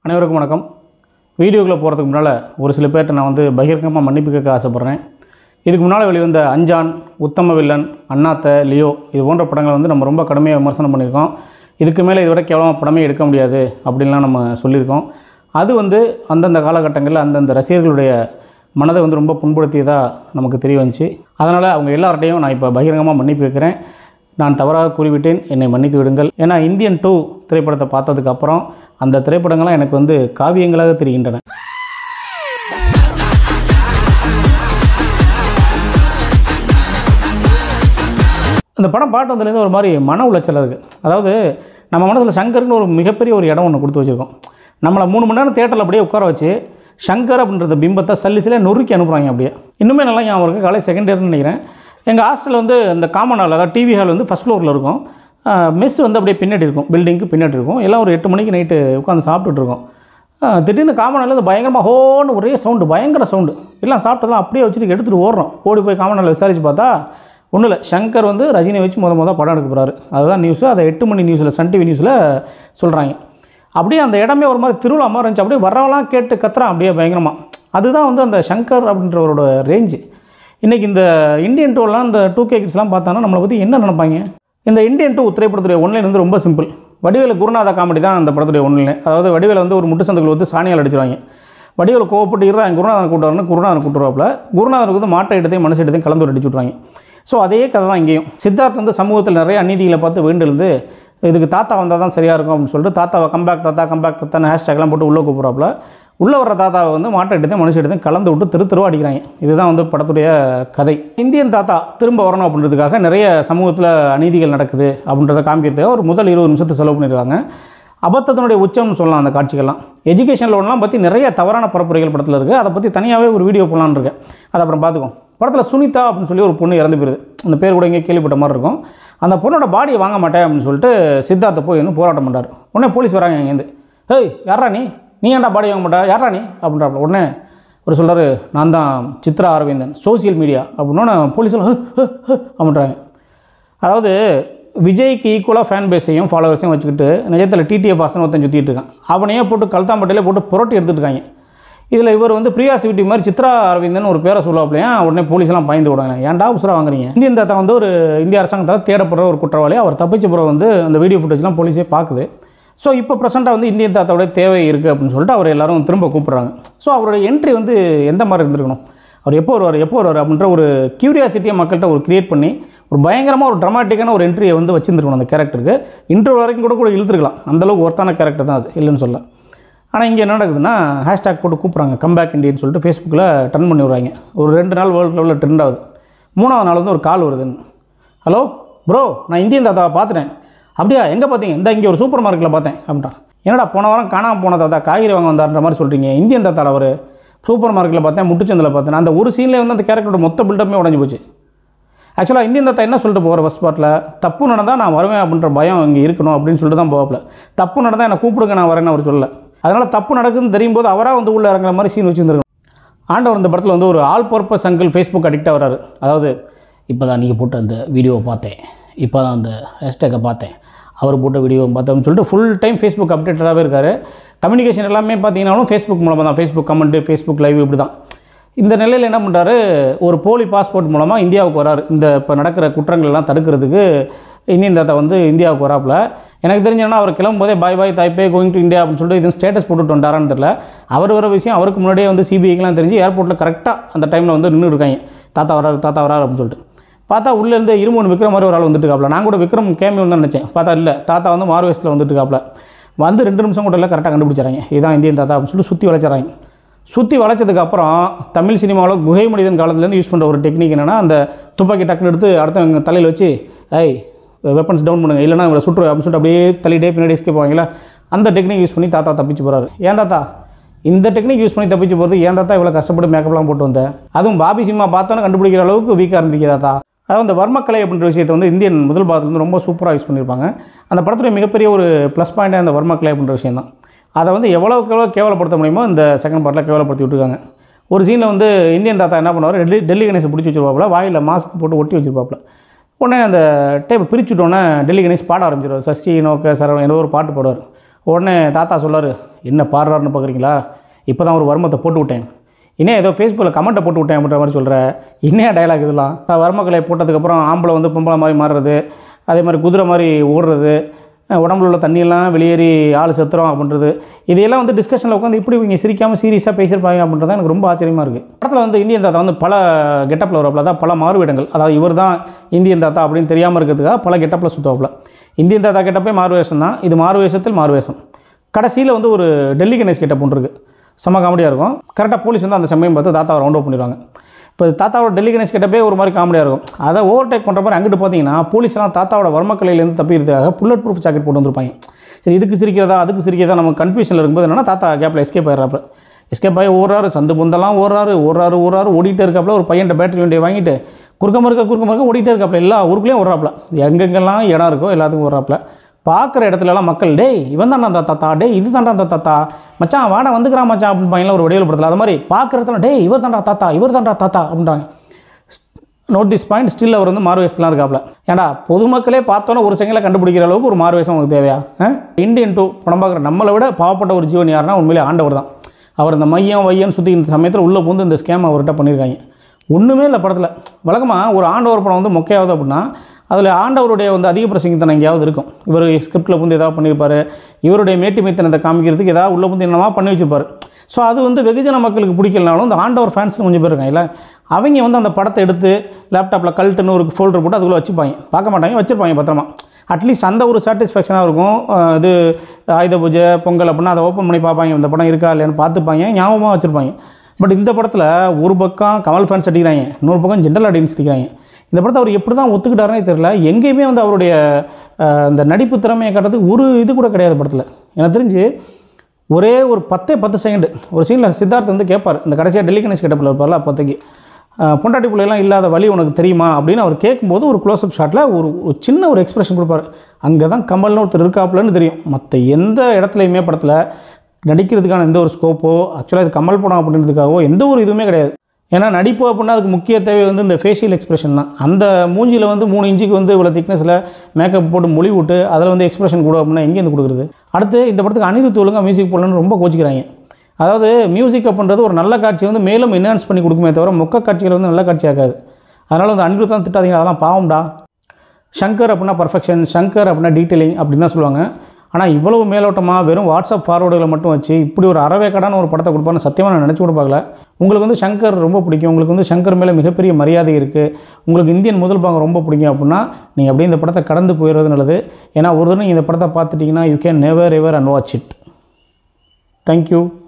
அனைவருக்கும் வணக்கம் வீடியோக்குள்ளே போகிறதுக்கு முன்னால் ஒரு சில பேர்கிட்ட நான் வந்து பகிரங்கமாக மன்னிப்பு கேட்க ஆசைப்பட்றேன் இதுக்கு முன்னால் வெளிவந்த அஞ்சான் உத்தம வில்லன் அண்ணாத்த லியோ இது போன்ற படங்களை வந்து நம்ம ரொம்ப கடுமையாக விமர்சனம் பண்ணியிருக்கோம் இதுக்கு மேலே இதை விட கேவலமாக படமே எடுக்க முடியாது அப்படின்லாம் நம்ம சொல்லியிருக்கோம் அது வந்து அந்தந்த காலகட்டங்களில் அந்தந்த ரசிகர்களுடைய மனதை வந்து ரொம்ப புண்படுத்தியதாக நமக்கு தெரிய வந்துச்சு அதனால் அவங்க எல்லார்ட்டையும் நான் இப்போ பகிரங்கமாக மன்னிப்பு கேட்குறேன் நான் தவறாக கூறிவிட்டேன் என்னை மன்னித்து விடுங்கள் ஏன்னா இந்தியன் டூ திரைப்படத்தை பார்த்ததுக்கு அப்புறம் அந்த திரைப்படங்கள்லாம் எனக்கு வந்து காவியங்களாக தெரிகின்றன அந்த படம் பாட்டு வந்ததுலேருந்து ஒரு மாதிரி மன உளைச்சல் இருக்குது அதாவது நம்ம மனசில் சங்கர்னு ஒரு மிகப்பெரிய ஒரு இடம் ஒன்று கொடுத்து வச்சுருக்கோம் நம்மளை மூணு மணி நேரம் தேட்டரில் அப்படியே உட்கார வச்சு சங்கர் அப்படின்றத பிம்பத்தை சல்லி சிலையாக நொறுக்கி அனுப்புகிறாங்க அப்படியே இன்னுமே நல்லா ஞாபகம் இருக்குது காலேஜ் செகண்ட் இயர்னு நினைக்கிறேன் எங்கள் ஹாஸ்டல் வந்து இந்த காமன் ஹால் அதாவது டிவி ஹால் வந்து ஃபஸ்ட் ஃப்ளோரில் இருக்கும் மெஸ் வந்து அப்படியே பின்னாடி இருக்கும் பில்டிங்க்கு பின்னாடி இருக்கும் எல்லாம் ஒரு எட்டு மணிக்கு நைட்டு உட்காந்து சாப்பிட்டுட்டு இருக்கோம் ஆ, திடீர்னு காமன் ஹாலில் இந்த பயங்கரமாக ஹோன்னு ஒரே சவுண்டு பயங்கர சவுண்டு எல்லாம் சாப்பிட்டதெல்லாம் அப்படியே வச்சுட்டு எடுத்துகிட்டு ஓடுறோம் ஓடி போய் காமன் ஹாலில் விசாரிச்சு பார்த்தா ஒன்றும் இல்லை சங்கர் வந்து ரஜினியை வச்சு முத முத படம் எடுக்க போகிறாரு அதுதான் நியூஸு அதை எட்டு மணி நியூஸில் சன் டிவி நியூஸில் சொல்கிறாங்க அப்படியே அந்த இடமே ஒரு மாதிரி திருவிழா மாதிரி இருந்துச்சு அப்படியே வரவெல்லாம் கேட்டு கத்துறான் அப்படியே பயங்கரமாக அதுதான் வந்து அந்த சங்கர் அப்படின்றவரோட ரேஞ்சு இன்றைக்கி இந்த இந்தியன் டூலாம் இந்த டூ கே கிட்ஸ்லாம் பார்த்தானா நம்மளை பற்றி என்ன நினைப்பாங்க இந்த இந்தியன் டூ திரைப்படத்துடைய ஒன்லைன் வந்து ரொம்ப சிம்பிள் வடிவேல குருநாத காமெடி தான் அந்த படத்துடைய ஒன்லைன் அதாவது வடிவேல வந்து ஒரு முட்டு சந்துக்குள்ள வந்து சாணியால் அடிச்சிருவாங்க வடிவேல கோவப்பட்டு இருறா குருநாதன் கூட்டுவாருன்னு குருநாதன் கூட்டுருவாப்புல குருநாதனுக்கு வந்து மாட்டை எடுத்தையும் மனுஷ எடுத்தையும் கலந்து அடிச்சு விட்ருவாங்க ஸோ அதே கதை தான் இங்கேயும் சித்தார்த் வந்து சமூகத்தில் நிறைய அநீதிகளை பார்த்து வேண்டெழுந்து இதுக்கு தாத்தா வந்தால் தான் சரியாக இருக்கும் அப்படின்னு சொல்லிட்டு தாத்தாவை கம்பேக் தாத்தா கம்பேக் தாத்தான்னு ஹேஷ்டேக்லாம் போட்டு உள்ளே கூப்பிட்றாப்புல உள்ளே வர தாத்தாவை வந்து மாட்டை எடுத்து மனுஷ எடுத்து கலந்து விட்டு தெரு தெருவா அடிக்கிறாங்க இதுதான் வந்து படத்துடைய கதை இந்தியன் தாத்தா திரும்ப வரணும் அப்படின்றதுக்காக நிறைய சமூகத்தில் அநீதிகள் நடக்குது அப்படின்றத காமிக்கிறதுக்காக ஒரு முதல் இருபது நிமிஷத்தை செலவு பண்ணியிருக்காங்க அபத்தத்தினுடைய உச்சம்னு சொல்லலாம் அந்த காட்சிகள்லாம் எஜுகேஷன் லோன்லாம் பற்றி நிறைய தவறான பரப்புரைகள் படத்தில் இருக்குது அதை பற்றி தனியாகவே ஒரு வீடியோ போடலான்னு இருக்கேன் அதை அப்புறம் பார்த்துக்கோம் படத்தில் சுனிதா அப்படின்னு சொல்லி ஒரு பொண்ணு இறந்து போயிருது அந்த பேர் கூட இங்கே கேள்விப்பட்ட மாதிரி இருக்கும் அந்த பொண்ணோட பாடியை வாங்க மாட்டேன் அப்படின்னு சொல்லிட்டு சித்தார்த்த போய் இன்னும் போராட்டம் பண்ணுறாரு உடனே போலீஸ் வராங்க இங்கேருந்து ஏய் யாரா நீ நீ ஏன்டா பாடி வாங்க மாட்டா யாரா நீ அப்படின்றாப்புல உடனே ஒரு சொல்கிறாரு நான் தான் சித்ரா அரவிந்தன் சோசியல் மீடியா அப்படின்னா போலீஸ்லாம் "ஹ், ஹ், ஹ்" அப்படின்றாங்க அதாவது விஜய்க்கு ஈக்குவலாக ஃபேன் பேஸையும் ஃபாலோவர்ஸையும் வச்சுக்கிட்டு நிஜத்தில் டிடிஎஃப் வாசன் ஒருத்தன் சுற்றிட்டு இருக்கான் அவனையே போட்டு கழுத்தாம்பட்டையிலே போட்டு புரட்டி எடுத்துட்டு இருக்காங்க இதில் இவர் வந்து பிரியா சிவிட்டி மாதிரி சித்ரா அரவிந்தன் ஒரு பேரை சொல்லுவாப்லையா உடனே போலீஸ்லாம் பயந்து விடுவாங்க ஏன்டா உசுரா வாங்குறீங்க இந்தியன் தாத்தா வந்து ஒரு இந்திய அரசாங்கத்தால் தேடப்படுற ஒரு குற்றவாளி அவர் தப்பிச்ச பிறகு வந்து அந்த வீடியோ ஃபுட்டேஜ்லாம் போலீஸே பார்க்குது ஸோ இப்போ ப்ரெசென்ட்டாக வந்து இந்தியன் தாத்தாவோட தேவை இருக்குது அப்படின்னு சொல்லிட்டு அவர் எல்லாரும் திரும்ப கூப்பிட்றாங்க ஸோ அவருடைய என்ட்ரி வந்து எந்த மாதிரி இருந்திருக்கணும் அவர் எப்போ வருவார் எப்போ வருவார் அப்படின்ற ஒரு கியூரியாசிட்டியை மக்கள்கிட்ட ஒரு கிரியேட் பண்ணி ஒரு பயங்கரமாக ஒரு ட்ரமாட்டிக்கான ஒரு என்ட்ரியை வந்து வச்சிருந்துருக்கணும் அந்த கேரக்டருக்கு இன்டர்வல் வரைக்கும் கூட கூட இழுத்துருக்கலாம் அந்தளவுக்கு ஒர்த்தான கேரக்டர் தான் அது இல்லைன்னு சொல்ல ஆனால் இங்கே என்ன நடக்குதுன்னா ஹேஷ்டேக் போட்டு கூப்பிட்றாங்க கம்பேக் இண்டியன்னு சொல்லிட்டு ஃபேஸ்புக்கில் டன் பண்ணி விட்றாங்க ஒரு ரெண்டு நாள் வேர்ல்டு லெவலில் ட்ரெண்ட் ஆகுது மூணாவது நாள் வந்து ஒரு கால் வருதுன்னு ஹலோ ப்ரோ நான் இந்தியன் தாத்தாவை பார்த்துட்டேன் அப்படியா எங்கே பார்த்தீங்க இந்த இங்கே ஒரு சூப்பர் மார்க்கெட்டில் பார்த்தேன் அப்படின்றான் என்னடா போன வாரம் காணாமல் போன தாத்தா காய்கறி வாங்க வந்தார்ன்ற மாதிரி சொல்கிறீங்க இந்தியன் தாத்தாவில் அவர் சூப்பர் மார்க்கெட்டில் பார்த்தேன் முட்டுச்சந்தில் பார்த்தேன் அந்த ஒரு சீன்லேயே வந்து அந்த கேரக்டரோட மொத்த பில்டப்புமே உடஞ்சி போச்சு ஆக்சுவலாக இந்தியன் தாத்தா என்ன சொல்லிட்டு போகிற ஃபஸ்ட் பார்ட்டில் தப்பு நடந்தால் நான் வருவேன் அப்படின்ற பயம் இங்கே இருக்கணும் அப்படின்னு சொல்லிட்டு தான் போகப்பில் தப்பு நடந்தால் என்னை கூப்பிடுங்க நான் வரேன்னு அவர் சொல்லல அதனால் தப்பு நடக்குதுன்னு தெரியும் போது அவராக வந்து உள்ளே இறங்குற மாதிரி சீன் வச்சுருந்துருக்கணும் ஆண்டவர் இந்த படத்தில் வந்து ஒரு ஆல் பர்பஸ் அங்கிள் ஃபேஸ்புக் அடிக்டாக வராரு அதாவது இப்போ தான் நீங்கள் போட்ட அந்த வீடியோவை பார்த்தேன் இப்போ தான் அந்த ஹேஷ்டேக்கை பார்த்தேன் அவர் போட்ட வீடியோ பார்த்தோம்னு சொல்லிட்டு ஃபுல் டைம் ஃபேஸ்புக் அப்டேட்டடாகவே இருக்கார் கம்யூனிகேஷன் எல்லாமே பார்த்தீங்கன்னாலும் ஃபேஸ்புக் மூலமாக தான் ஃபேஸ்புக் கமெண்ட்டு ஃபேஸ்புக் லைவ் இப்படி தான் இந்த நிலையில் என்ன பண்ணுறாரு ஒரு போலி பாஸ்போர்ட் மூலமாக இந்தியாவுக்கு வராரு இந்த இப்போ நடக்கிற குற்றங்கள் எல்லாம் தடுக்கிறதுக்கு இந்தியன் தாத்தா வந்து இந்தியாவுக்கு வராப்புல எனக்கு தெரிஞ்சதுன்னா அவர் கிளம்பும்போதே bye bye Taipei going to India அப்படின்னு சொல்லிட்டு இது ஸ்டேட்டஸ் போட்டுட்டு வந்தாரான்னு தெரியல அவர் வர விஷயம் அவருக்கு முன்னாடியே வந்து சிபிஐக்கெலாம் தெரிஞ்சு ஏர்போர்ட்டில் கரெக்டாக அந்த டைமில் வந்து நின்று இருக்காங்க தாத்தா வராரு தாத்தா வராரு அப்படின்னு சொல்லிட்டு பார்த்தா உள்ளேருந்து இருமூணு விக்ரம் மாதிரி ஒரு ஆள் வந்துட்டு இருக்காப்ல நான் கூட விக்ரம் கேமியோன்னு தான் நினச்சேன் பார்த்தா இல்லை தாத்தா வந்து மார்வேஸில் வந்துட்டு இருக்காப்ல வந்து ரெண்டு நிமிஷம் கூட இல்லை கரெக்டாக கண்டுபிடிச்சாங்க இதுதான் இந்தியன் தாத்தா அப்படின்னு சொல்லிட்டு சுற்றி வளைச்சாங்க சுற்றி வளைச்சதுக்கப்புறம் தமிழ் சினிமாவில் குகை மனிதன் காலத்துலேருந்து யூஸ் பண்ணுற ஒரு டெக்னிக் என்னென்னா அந்த துப்பாக்கி டக்குன்னு எடுத்து அடுத்தவங்க தலையில் வச்சு ஐய் வெப்பன்ஸ் டவுன் பண்ணுங்க இல்லைனா இவங்களை சுற்று அப்படின்னு சொல்லிட்டு அப்படியே தள்ளிட்டே பின்னாடி எஸ்கேப் போவாங்களா அந்த டெக்னிக் யூஸ் பண்ணி தாத்தா தப்பிச்சு போகிறாரு ஏன் தாத்தா இந்த டெக்னிக் யூஸ் பண்ணி தப்பிச்சு போகிறது ஏன் தாத்தா இவ்வளோ கஷ்டப்பட்டு மேக்கப்லாம் போட்டு வந்தேன் அதுவும் பாபி சினிமா பார்த்தோன்னு கண்டுபிடிக்கிற அளவுக்கு வீக்காக இருந்திருக்கே தாத்தா அதாவது அந்த வர்மக்கலை அப்படின்ற விஷயத்தை வந்து இந்தியன் முதல் பாகத்துல வந்து ரொம்ப சூப்பராக யூஸ் பண்ணியிருப்பாங்க அந்த படத்துடைய மிகப்பெரிய ஒரு ப்ளஸ் பாயிண்ட்டாக அந்த வர்மக்கலை அப்படின்ற விஷயம் தான் அதை வந்து எவ்வளோக்கு எவ்வளோ கேவலப்படுத்த முடியுமோ இந்த செகண்ட் பார்ட்டில் கேவலப்படுத்தி விட்டுருக்காங்க ஒரு சீனில் வந்து இந்தியன் தாத்தா என்ன பண்ணுவார் டெல்லி டெல்லி கணேசை பிடிச்சி வச்சிருப்பாப்புல வாயில் மாஸ்க் போட்டு ஒட்டி வச்சிருப்பாப்புல உடனே அந்த டேப்பை பிரிச்சுட்டோன்னே டெல்லி கணேஷ் பாட ஆரம்பிச்சிடுவார் சஷ்டி நோக்க சரவணன் ஏதோ ஒரு பாட்டு பாடுவார் உடனே தாத்தா சொல்லார் என்ன பாடுறாருன்னு பார்க்குறீங்களா இப்போ தான் ஒரு வருமத்தை போட்டு விட்டேன் இன்னும் ஏதோ ஃபேஸ்புக்கில் கமெண்ட்டை போட்டு விட்டேன் அப்படின்ற மாதிரி சொல்கிற இன்னும் டயலாக் இதெல்லாம் வர்மக்கலை போட்டதுக்கப்புறம் ஆம்பளை வந்து பொம்பளை மாதிரி மாறுறது அதே மாதிரி குதிரை மாதிரி ஓடுறது அஹ் உடம்புல உள்ள தண்ணியெல்லாம் வெளியேறி ஆள் செத்துறோம் அப்படின்றது இதையெல்லாம் வந்து டிஸ்கஷனில் உட்காந்து இப்படி இவங்க சிரிக்காமல் சீரியஸாக பேசியிருப்பாங்க அப்படின்றது தான் எனக்கு ரொம்ப ஆச்சரியமாக இருக்குது படத்தில் வந்து இந்தியன் தாத்தா வந்து பல கெட்டப்பில் வரப்பில் தான் பல மாறுவேடங்கள் அதாவது இவர் தான் இந்தியன் தாத்தா அப்படின்னு தெரியாமல் இருக்கிறதுக்காக பல கெட்டப்பில் சுற்றுவாப்பில் இந்தியன் தாத்தா கெட்டப்பே மாறுவேஷம் தான் இது மாறுவேஷத்தில் மாறுவேஷம் கடைசியில் வந்து ஒரு டெல்லி கணேஷ் கெட்டப் ஒன்று இருக்குது செம்ம காமெடியாக இருக்கும் கரெக்டாக போலீஸ் வந்து அந்த சமயம் பார்த்து தாத்தாவை ரவுண்ட் அப் பண்ணிடுவாங்க இப்போ தாத்தாவோட டெல்லி கணேஷ் கிட்டப்பே ஒரு மாதிரி காமெடியாக இருக்கும் அதை ஓவர் டேக் பண்ணுற மாதிரி அங்கிட்டு பார்த்தீங்கன்னா போலீஸ்லாம் தாத்தாவோட வர்மக்கலையிலேருந்து தப்பிக்கிறதுக்காக புல்லட் ப்ரூஃப் ஜாக்கெட் போட்டு வந்திருப்பாங்க சரி இதுக்கு சிரிக்கிறதா அதுக்கு சிரிக்கிறதா நம்ம கன்ஃபியூஷனில் இருக்கும்போது என்னன்னா தாத்தா கேப்பில் எஸ்கேப் ஆயிடுறாப்புல எஸ்கேப் ஆகி ஓடுறாரு சந்து புந்தெல்லாம் ஓடுறாரு ஓடுறாரு ஓடுறாரு ஓடிட்டே இருக்காப்புல ஒரு பையன்ட்ட பேட்டரி வண்டியை வாங்கிட்டு குறுக்க மறுக்க குறுக்க மறுக்க ஓடிட்டே இருக்காப்புல எல்லா ஊருக்குள்ளேயும் ஓடுறாப்புல எங்கெங்கெல்லாம் இடம் இருக்கோ எல்லாத்துக்கும் ஓடுறாப்புல பார்க்குற இடத்துலலாம் மக்கள் டேய் இவன் தான்டா அந்த தாத்தா டேய் இது தான்டா அந்த தாத்தா மச்சான் வாடா வந்துக்கிறான் மச்சான் அப்படின்னு பையன்லாம் ஒரு வடிவில் படத்தில் அது மாதிரி பார்க்குற இடத்துல டேய் இவர் தான்டா தாத்தா இவர் தான்டா தாத்தா அப்படின்றாங்க நோட் திஸ் பாயிண்ட் ஸ்டில் அவர் வந்து மார்வேஸ்லாம் இருக்காப்ல ஏன்டா பொதுமக்களே பார்த்தோன்னே ஒரு செகண்டில் கண்டுபிடிக்கிற அளவுக்கு ஒரு மார்வேஷம் உங்களுக்கு தேவையா இந்தியன் டூ படம் பார்க்குற நம்மளை விட பாவப்பட்ட ஒரு ஜீவன் யாருன்னா உண்மையிலே ஆண்டவர் தான் அவர் இந்த மையம் வையம் சுற்றி இந்த சமயத்தில் உள்ளே பூந்து இந்த ஸ்கேம் அவர்கிட்ட பண்ணியிருக்காங்க ஒன்றுமே இல்லை படத்தில் வழக்கமாக ஒரு ஆண்டவர் படம் வந்து மொக்கையாவது அப்படின்னா அதில் ஆண்டவருடைய வந்து அதிக பிரசங்கித்தனம் எங்கேயாவது இருக்கும் இவர் ஸ்கிரிப்டில் வந்து ஏதாவது பண்ணியிருப்பார் இவருடைய மேட்டுமைத்தனத்தை காமிக்கிறதுக்கு ஏதாவது உள்ள வந்து என்னமா பண்ணி வச்சிருப்பாரு ஸோ அது வந்து வெகுஜன மக்களுக்கு பிடிக்கலனாலும் இந்த ஆண்டவர் ஃபேன்ஸ்னு கொஞ்சம் பேர் இருக்காங்க இல்லை அவங்க வந்து அந்த படத்தை எடுத்து லேப்டாப்பில் கல்ட்டுன்னு ஒரு ஃபோல்டர் போட்டு அதுக்குள்ளே வச்சுப்பாங்க பார்க்க மாட்டாங்க வச்சுருப்பாங்க பத்திரமா அட்லீஸ்ட் அந்த ஒரு சாட்டிஸ்ஃபேக்ஷனாக இருக்கும் அஹ் இது ஆயுத பூஜை பொங்கல் அப்படின்னா அதை ஓப்பன் பண்ணி பார்ப்பாங்க இந்த படம் இருக்கா இல்லையான்னு பார்த்துப்பாங்க ஞாபகமாக வச்சுருப்பாங்க பட் இந்த படத்தில் ஒரு பக்கம் கமல் ஃபேன்ஸ் அடிக்கிறாங்க இன்னொரு பக்கம் ஜென்ரல் ஆடியன்ஸ் அடிக்கிறாங்க இந்த படத்தை அவர் எப்படி தான் ஒத்துக்கிட்டாருனே தெரியல எங்கேயுமே வந்து அவருடைய அஹ், இந்த நடிப்பு திறமையை காட்டுறதுக்கு ஒரு இது கூட கிடையாது படத்தில் எனக்கு தெரிஞ்சு ஒரே ஒரு பத்தே பத்து செகண்டு ஒரு சீனில் சித்தார்த் வந்து கேட்பார் இந்த கடைசியாக டெல்லி கணேஷ் கிட்டப்பில் இருப்பார்ல அப்போதைக்கு அஹ், பொண்டாட்டி பிள்ளைலாம் இல்லாத வழி உனக்கு தெரியுமா அப்படின்னு அவர் கேட்கும்போது ஒரு க்ளோஸ்அப் ஷாட்டில் ஒரு ஒரு சின்ன ஒரு எக்ஸ்பிரஷன் கொடுப்பாரு அங்கே தான் கமல்னு ஒருத்தர் இருக்காப்புலன்னு தெரியும் மற்ற எந்த இடத்துலையுமே படத்தில் நடிக்கிறதுக்கான எந்த ஒரு ஸ்கோப்போ ஆக்சுவலாக இது கமல் படம் அப்படின்றதுக்காகவோ எந்த ஒரு இதுவுமே கிடையாது ஏன்னா நடிப்பு அப்படின்னா அதுக்கு முக்கிய தேவை வந்து இந்த ஃபேஷியல் எக்ஸ்பிரஷன் தான் அந்த மூஞ்சியில் வந்து மூணு இன்ச்சுக்கு வந்து இவ்வளோ திக்னஸில் மேக்கப் போட்டு மொழி விட்டு அதில் வந்து எக்ஸ்பிரஷன் கொடு அப்படின்னா எங்கேருந்து கொடுக்குறது அடுத்து இந்த படத்துக்கு அனிருத் ஒழுங்காக மியூசிக் போடணும்னு ரொம்ப கோச்சிக்கிறாங்க அதாவது மியூசிக் அப்படின்றது ஒரு நல்ல காட்சியை வந்து மேலும் என்ஹான்ஸ் பண்ணி கொடுக்குமே தவிர மொக்க காட்சிகள் வந்து நல்ல காட்சியாகாது அதனால் வந்து அனிருத் தான் திட்டாதீங்க அதெல்லாம் பாவம்டா ஷங்கர் அப்படின்னா பர்ஃபெக்ஷன் ஷங்கர் அப்படின்னா டீட்டெயிலிங் அப்படின்னு தான் சொல்லுவாங்க ஆனால் இவ்வளவு மேலோட்டமாக வெறும் வாட்ஸ்அப் ஃபார்வர்டுகளை மட்டும் வச்சு இப்படி ஒரு அறவேக்கடான ஒரு படத்தை கொடுப்பான்னு சத்தியமாக நான் நினச்சி கூட பார்க்கல உங்களுக்கு வந்து ஷங்கர் ரொம்ப பிடிக்கும் உங்களுக்கு வந்து ஷங்கர் மேலே மிகப்பெரிய மரியாதை இருக்குது உங்களுக்கு இந்தியன் முதல் பாகம் ரொம்ப பிடிக்கும் அப்படின்னா நீங்கள் அப்படியே இந்த படத்தை கடந்து போயிடுறது நல்லது ஏன்னா ஒரு தடவை இந்த படத்தை பார்த்துட்டிங்கன்னா you can never ever and watch it thank you